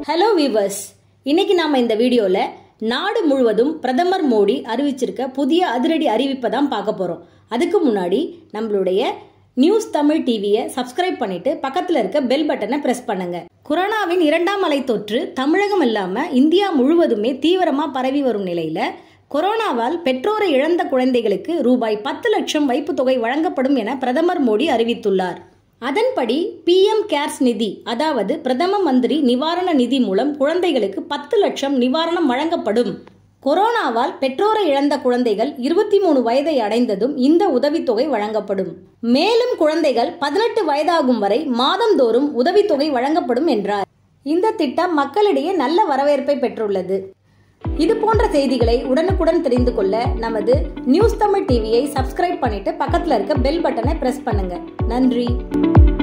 hello viewers இன்னைக்கு நாம இந்த வீடியோல நாடு முழுவதும் பிரதமர் மோடி அறிவிச்சிருக்க புதிய அதிரடி அறிவிப்பை தான் பார்க்க போறோம் அதுக்கு முன்னாடி நம்மளுடைய நியூஸ் தமிழ் டிவியை சப்ஸ்கிரைப் பண்ணிட்டு பக்கத்துல இருக்க பெல் பட்டனை பிரஸ் பண்ணுங்க கொரோனாவின் இரண்டாம் அலை தொற்று தமிழகம் இல்லாம இந்தியா முழுவதுமே தீவிரமா பரவி வரும் நிலையில கொரோனாவால் பெற்றோரை இழந்த குழந்தைகளுக்கு ரூபாய் பத்து லட்சம் வைப்புத் தொகை வழங்கப்படும் என பிரதமர் மோடி அறிவித்துள்ளார் அதன்படி பிஎம் கேர்ஸ் நிதி அதாவது பிரதம மந்திரி நிவாரண நிதி மூலம் குழந்தைகளுக்கு பத்து லட்சம் நிவாரணம் வழங்கப்படும் கொரோனாவால் பெற்றோரை இழந்த குழந்தைகள் இருபத்தி மூணு வயதை அடைந்ததும் இந்த உதவித்தொகை வழங்கப்படும் மேலும் குழந்தைகள் பதினெட்டு வயதாகும் வரை மாதந்தோறும் உதவித்தொகை வழங்கப்படும் என்றார் இந்த திட்டம் மக்களிடையே நல்ல வரவேற்பை பெற்றுள்ளது இது போன்ற செய்திகளை உடனுக்குடன் தெரிந்து கொள்ள நமது நியூஸ் தமிழ் டிவியை சப்ஸ்கிரைப் பண்ணிட்டு பக்கத்துல இருக்க பெல் பட்டனை பிரஸ் பண்ணுங்க நன்றி